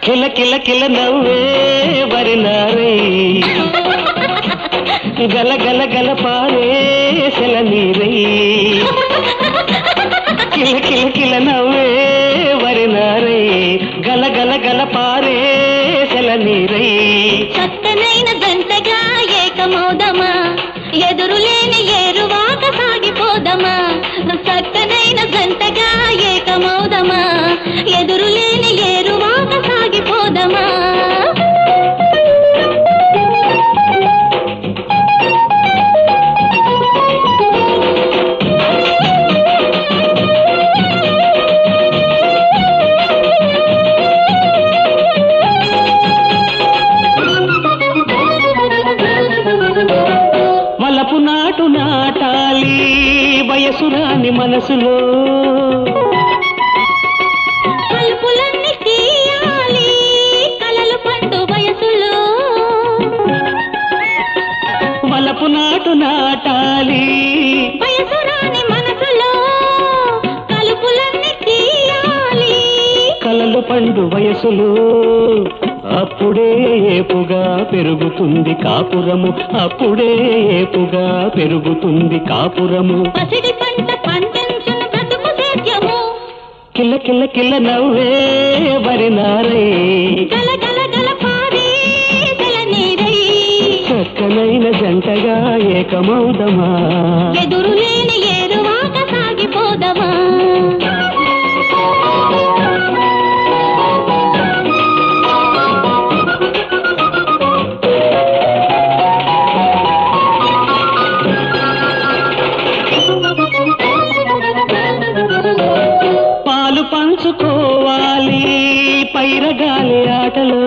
కిల కిల కిల నవ్వే వరినారే గల గల గల పారే సెల నీరై కిల కిల కిల నవ్వే వరినారే గల గల గల పారే సెల నీరై చక్కనైన జంటగా ఏకమౌదమా ఎదురులేని ఏరువాక సాగిపోదమా చక్కనైన జంటగా ఏకమౌదమా ఎదురులేని ఏరువాక సాగిపోదమా మలపు నాటు నాటాలి వయసు రాని మనసులో కలుపులన్నీ తీయాలి కలలు పండు వయసులో మలపు నాటు నాటాలి వయసు రాని మనసులో కలుపులన్నీ తీయాలి కలలు పండు వయసులో అప్పుడే ఏపుగా పెరుగుతుంది కాపురము అప్పుడే ఏపుగా పెరుగుతుంది కాపురము పసిడి పంట పండించిన బ్రతుకు సేద్యము కిల్ల కిల్ల కిల్ల నవ్వే వరినారే గల గల గల పారే జల నీరై చక్కనైన జంటగా ఏకమౌదమా ఎదురు లేని ఏరువాక సాగిపోదమా పాలు పంచుకోవాలి పైరగాలి ఆటలో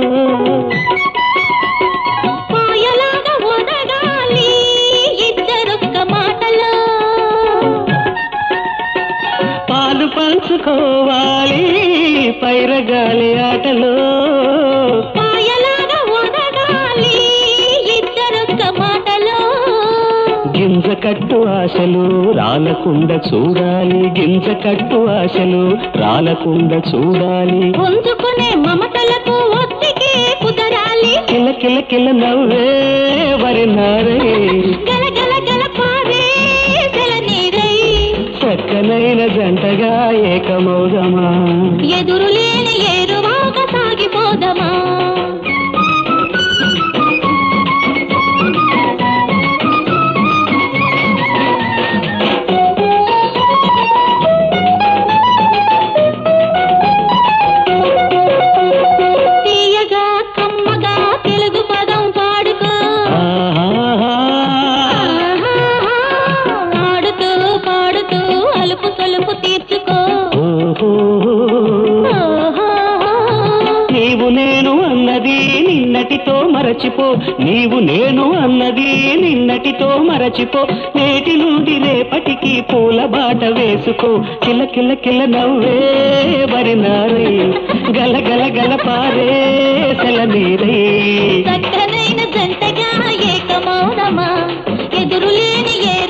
పాయలాగా ఒదగాలి ఇద్దరొక్క మాటలో పాలు పంచుకోవాలి పైరగాలి ఆటలో పాయలాగా ఒదగాలి ఇద్దరొక్క మాటలో గింజ కట్టు ఆశలు రాలకుండా చూడాలి గింజ కట్టు ఆశలు రాలకుండా చూడాలి పుంజుకునే మమతలకు ఒత్తికే కుదరాలి కిల కిల కిల నవ్వే వరినారే గల గల గల పారే జల నీరై చక్కనైన జంటగా ఏకమౌదమా ఎదురు లేని ఏరువాక సాగిపోదమా తీయగా కమ్మగా తెలుగు పదం పాడుకో ఆహాహా. ఆడుతూ పాడుతూ అలుపు సొలుపు తీర్చుకో ఓహో. ఓహో. నీవు నేను అన్నది నిన్నటితో మరచిపో నీవు నేను అన్నది నిన్నటితో మరచిపో నేటి నుండి రేపటికి పూల బాట వేసుకో కిల కిల కిల నవ్వే వరినారే గల గల గల పారే సెల నీరే చక్కనైన జంటగా ఏకమౌనమా ఎదురులేని ఏ